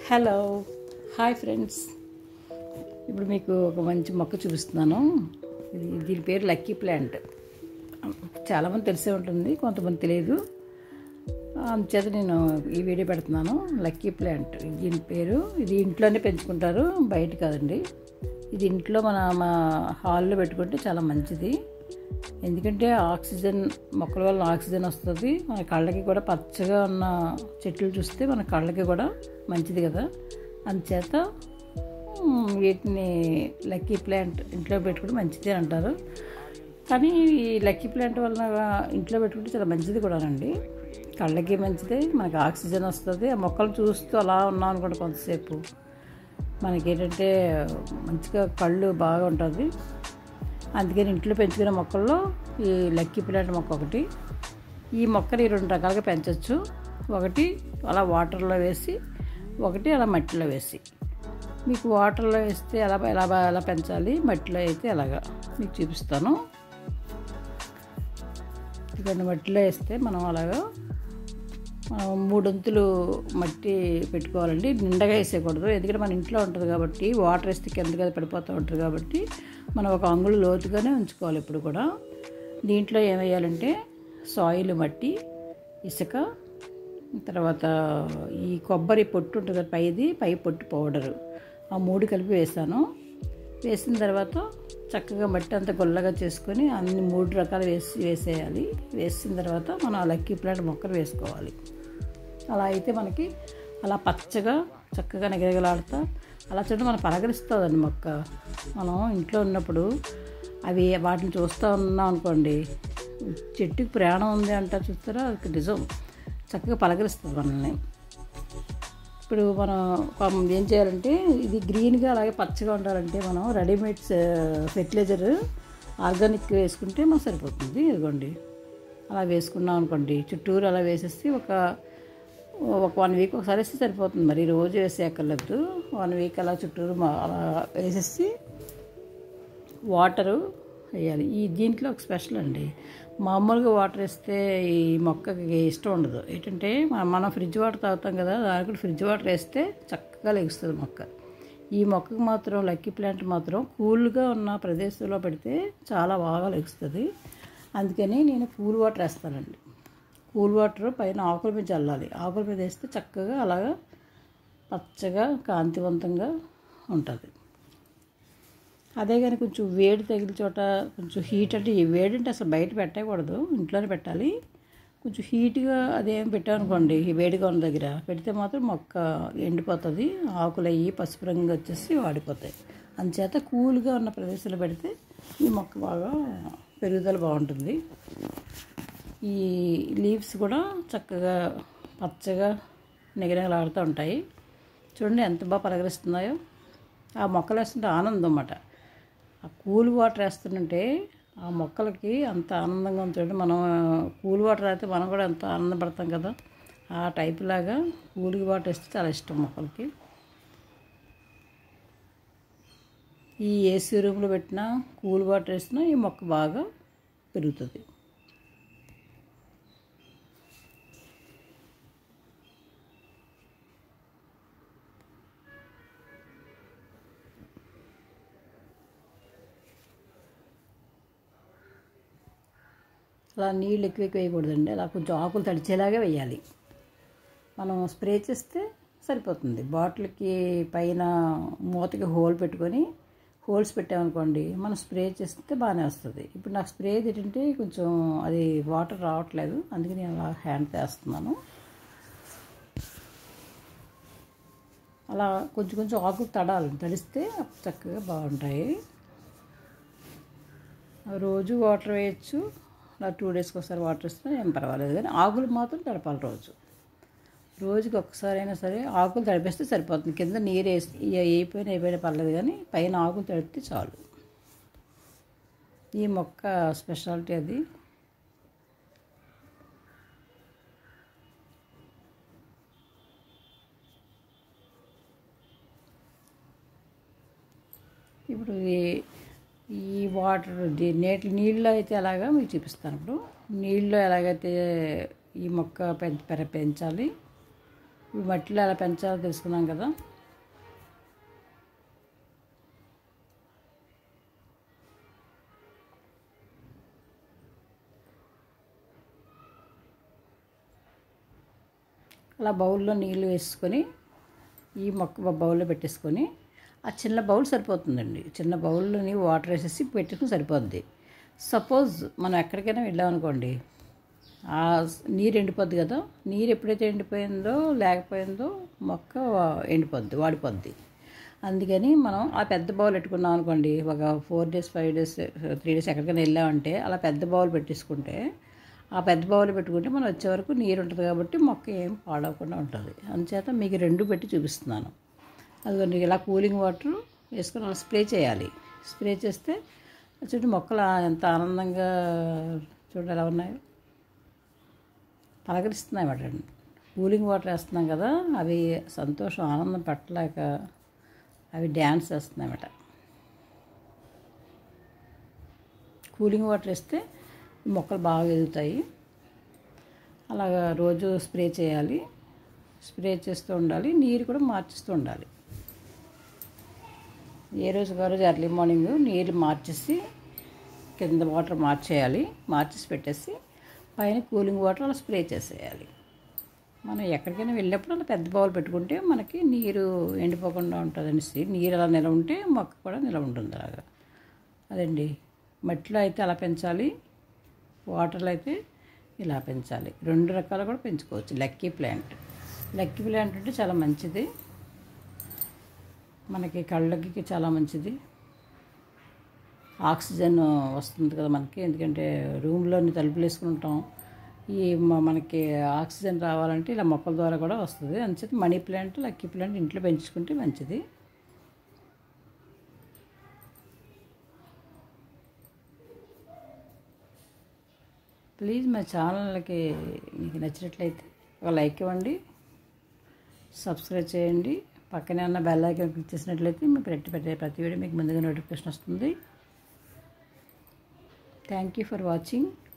hello hi friends ఇప్పుడు మీకు ఒక మంచి మొక్క చూపిస్తున్నాను ఇది దీని పేరు లక్కీ ప్లాంట్ చాలామంది తెలిసే ఉంటుంది కొంతమంది తెలియదు అందుచేత నేను ఈ వీడియో పెడుతున్నాను లక్కీ ప్లాంట్ దీని పేరు ఇది ఇంట్లోనే పెంచుకుంటారు బయట కాదండి ఇది ఇంట్లో మన మా హాల్లో పెట్టుకుంటే చాలా మంచిది ఎందుకంటే ఆక్సిజన్ మొక్కల వల్ల ఆక్సిజన్ వస్తుంది మన కళ్ళకి కూడా పచ్చగా ఉన్న చెట్లు చూస్తే మన కళ్ళకి కూడా మంచిది కదా అందుచేత మ్, వీటిని లక్కీ ప్లాంట్ ఇంట్లో పెట్టుకుంటే మంచిది అంటారు కానీ ఈ లక్కీ ప్లాంట్ వల్ల ఇంట్లో పెట్టుకుంటే చాలా మంచిది కూడానండి కళ్ళకి మంచిదే మనకి ఆక్సిజన్ వస్తుంది ఆ మొక్కలు చూస్తూ అలా ఉన్నాం అనుకోండి కొంతసేపు మనకి ఏంటంటే మంచిగా కళ్ళు బాగా ఉంటుంది అందుకని ఇంట్లో పెంచుకునే మొక్కల్లో ఈ లక్కీ ప్లాంట్ మొక్క ఒకటి ఈ మొక్కని రెండు రకాలుగా పెంచవచ్చు ఒకటి అలా వాటర్లో వేసి ఒకటి అలా మట్టిలో వేసి మీకు వాటర్లో వేస్తే ఎలా ఎలా ఎలా పెంచాలి మట్టిలో అయితే ఎలాగా మీకు చూపిస్తాను ఇక్కడ మట్టిలో వేస్తే మనం అలాగా మనం మూడొంతులు మట్టి పెట్టుకోవాలండి నిండగా వేసేయకూడదు ఎందుకంటే మన ఇంట్లో ఉంటుంది కాబట్టి వాటర్ వేస్తే కిందకి అది పడిపోతూ ఉంటుంది కాబట్టి మనం ఒక అంగుళం లోతుగానే ఉంచుకోవాలి ఇప్పుడు కూడా దీంట్లో ఏం వేయాలంటే సాయిల్ మట్టి ఇసుక తర్వాత ఈ కొబ్బరి పొట్టు ఉంటుంది కదా పైది పై పొట్టు పౌడరు ఆ మూడు కలిపి వేసాను వేసిన తర్వాత చక్కగా మట్టి అంతా గుల్లగా చేసుకొని అన్ని మూడు రకాలు వేసి వేసేయాలి వేసిన తర్వాత మనం ఆ లక్కీ ప్లాంట్ మొక్కలు వేసుకోవాలి అలా అయితే మనకి అలా పచ్చగా చక్కగా నిగరగలాడుతా అలా చూడండి మనం పలకరిస్తుందండి మొక్క మనం ఇంట్లో ఉన్నప్పుడు అవి వాటిని చూస్తూ ఉన్నాం అనుకోండి చెట్టుకి ప్రాణం ఉంది అంటారు చూస్తారా అది నిజం చక్కగా పలకరిస్తుంది మనల్ని ఇప్పుడు మనం పాపం ఏం చేయాలంటే ఇది గ్రీన్గా అలాగే పచ్చగా ఉండాలంటే మనం రెడీమేడ్ ఫెర్టిలైజర్ ఆర్గానిక్ వేసుకుంటే మనకు సరిపోతుంది ఇదిగోండి అలా వేసుకున్నాం అనుకోండి చుట్టూరు అలా వేసేసి ఒక ఒక వన్ వీక్ ఒకసారి వేస్తే సరిపోతుంది మరి రోజు వేసే అక్కర్లేదు వన్ వీక్ అలా చుట్టూరు మా- అలా వేసేసి వాటరు వేయాలి ఈ దీంట్లో ఒక స్పెషల్ అండి మామూలుగా వాటర్ వేస్తే ఈ మొక్కకి ఇష్టం ఉండదు ఏంటంటే మన- మనం ఫ్రిడ్జ్ వాటర్ తాగుతాం కదా దానికి కూడా ఫ్రిడ్జ్ వాటర్ వేస్తే చక్కగా లెగుస్తుంది మొక్క ఈ మొక్కకు మాత్రం లక్కీ ప్లాంట్ మాత్రం కూల్గా ఉన్న ప్రదేశంలో పెడితే చాలా బాగా లెగుస్తుంది అందుకని నేను కూల్ వాటర్ వేస్తానండి కూల్ వాటర్ పైన ఆకుల మీద చల్లాలి ఆకుల మీద వేస్తే చక్కగా అలాగా పచ్చగా కాంతివంతంగా ఉంటుంది అదే కానీ కొంచెం వేడి తగిలిన చోట కొంచెం హీట్ అంటే ఈ వేడి అంటే అసలు బయట పెట్టకూడదు ఇంట్లోనే పెట్టాలి కొంచెం హీట్గా అదేం పెట్టామనుకోండి ఈ వేడిగా ఉన్న దగ్గర పెడితే మాత్రం మొక్క ఎండిపోతుంది ఆకులు అయ్యి పసుపు రంగు వచ్చేసి వాడిపోతాయి అందుచేత కూల్గా ఉన్న ప్రదేశంలో పెడితే ఈ మొక్క బాగా పెరుగుదల బాగుంటుంది ఈ లీవ్స్ కూడా చక్కగా పచ్చగా నిగనిగలాడుతూ ఉంటాయి చూడండి ఎంత బాగా పలకరిస్తున్నాయో ఆ మొక్కలు వేస్తుంటే ఆనందం అన్నమాట ఆ కూల్ వాటర్ వేస్తుంటే ఆ మొక్కలకి అంత ఆనందంగా ఉంటుంది మనం కూల్ వాటర్ అయితే మనం కూడా ఎంత ఆనందపడతాం కదా ఆ టైప్ లాగా కూల్ వాటర్ వేస్తే చాలా ఇష్టం మొక్కలకి ఈ ఏసీ రూమ్లో పెట్టినా కూల్ వాటర్ వేసినా ఈ మొక్క బాగా పెరుగుతుంది అలా నీళ్ళు ఎక్కువ ఎక్కువ వేయకూడదండి అలా కొంచెం ఆకులు తడిచేలాగా వేయాలి మనం స్ప్రే చేస్తే సరిపోతుంది బాటిల్కి పైన మూతకి హోల్ పెట్టుకొని హోల్స్ పెట్టామనుకోండి మనం స్ప్రే చేస్తే బాగానే వస్తుంది ఇప్పుడు నాకు స్ప్రే ఏంటంటే కొంచెం అది వాటర్ రావట్లేదు అందుకని నేను అలా హ్యాండ్ వేస్తున్నాను అలా కొంచెం కొంచెం ఆకులు తడాలి తడిస్తే చక్కగా బాగుంటాయి రోజు వాటర్ వేయచ్చు అలా టూ డేస్కి ఒకసారి వాటర్ ఇస్తే ఏం పర్వాలేదు కానీ ఆకులు మాత్రం తడపాలి రోజు రోజుకి ఒక్కసారి అయినా సరే ఆకులు తడిపేస్తే సరిపోతుంది కింద నీరు వేసి వేయిపోయినా వేయిపోయినా పర్లేదు కానీ పైన ఆకులు తడిపితే చాలు ఈ మొక్క స్పెషాలిటీ అది ఇప్పుడు ఈ- ఈ వాటర్ ది- నేటి నీళ్ళు అయితే ఎలాగా మీకు చూపిస్తాను ఇప్పుడు నీళ్ళు ఎలాగైతే ఈ మొక్క పెంచ పెర- పెంచాలి ఈ మట్టిలో ఎలా పెంచాలో తెలుసుకున్నాం కదా అలా బౌల్లో నీళ్ళు వేసుకొని ఈ మొక్క బౌల్లో పెట్టేసుకొని ఆ చిన్న బౌల్ సరిపోతుందండి చిన్న బౌల్లోని వాటర్ వేసేసి పెట్టుకుని సరిపోద్ది సపోజ్ మనం ఎక్కడికైనా వెళ్ళామనుకోండి ఆ నీరు ఎండిపోద్ది కదా నీరు ఎప్పుడైతే ఎండిపోయిందో లేకపోయిందో మొక్క ఎండిపోద్ది వాడిపోద్ది అందుకని మనం ఆ పెద్ద బౌల్ పెట్టుకున్నాం అనుకోండి ఒక four days five days three days ఎక్కడికైనా వెళ్ళామంటే అలా పెద్ద బౌల్ పెట్టేసుకుంటే ఆ పెద్ద బౌల్ పెట్టుకుంటే మనం వచ్చే వరకు నీరు ఉంటుంది కాబట్టి మొక్క ఏం పాడవకుండా ఉంటుంది అందుచేత మీకు రెండు పెట్టి చూపిస్తున్నాను అదిగోండి ఇలా కూలింగ్ వాటర్ వేసుకొని అలా స్ప్రే చేయాలి స్ప్రే చేస్తే చుట్టూ మొక్కలు ఎంత ఆనందంగా చూడండి ఎలా ఉన్నాయో పలకరిస్తున్నాయి అన్నమాట కూలింగ్ వాటర్ వేస్తున్నాం కదా అవి సంతోషం ఆనందం పట్టలేక అవి డ్యాన్స్ వేస్తున్నాయన్నమాట కూలింగ్ వాటర్ వేస్తే మొక్కలు బాగా ఎదుగుతాయి అలాగా రోజు స్ప్రే చేయాలి స్ప్రే చేస్తూ ఉండాలి నీరు కూడా మార్చిస్తూ ఉండాలి ఏ రోజు ఆ రోజు ఎర్లీ మార్నింగ్ నీరు మార్చేసి కింద వాటర్ మార్చేయాలి మార్చేసి పెట్టేసి పైన కూలింగ్ వాటర్ అలా స్ప్రే చేసేయాలి మనం ఎక్కడికైనా వెళ్ళినప్పుడు అలా పెద్ద బౌల్ పెట్టుకుంటే మనకి నీరు ఎండిపోకుండా ఉంటుంది అనేసి నీరు అలా నిలవ ఉంటే మొక్క కూడా నిలవ ఉంటుంది అలాగా అదండి మట్టిలో అయితే అలా పెంచాలి వాటర్లో అయితే ఇలా పెంచాలి రెండు రకాలు కూడా పెంచుకోవచ్చు లక్కీ ప్లాంట్ లక్కీ ప్లాంట్ అంటే చాలా మంచిది మనకి కళ్ళకి చాలా మంచిది ఆక్సిజన్ వస్తుంది కదా మనకి ఎందుకంటే రూమ్లోని తలుపులు వేసుకుని ఉంటాం ఈ మ- మనకి ఆక్సిజన్ రావాలంటే ఇలా మొక్కల ద్వారా కూడా వస్తుంది అందుచేత మనీ ప్లాంట్ లక్కీ ప్లాంట్ ఇంట్లో పెంచుకుంటే మంచిది ప్లీజ్ మా ఛానల్కి మీకు నచ్చినట్లయితే ఒక లైక్ ఇవ్వండి సబ్స్క్రైబ్ చేయండి పక్కనే ఉన్న బెల్ ఐకాన్ క్లిక్ చేసినట్లయితే మీకు పెట్టి పెట్టే ప్రతి వీడియో మీకు ముందుగా నోటిఫికేషన్ వస్తుంది థ్యాంక్ యూ ఫర్ వాచింగ్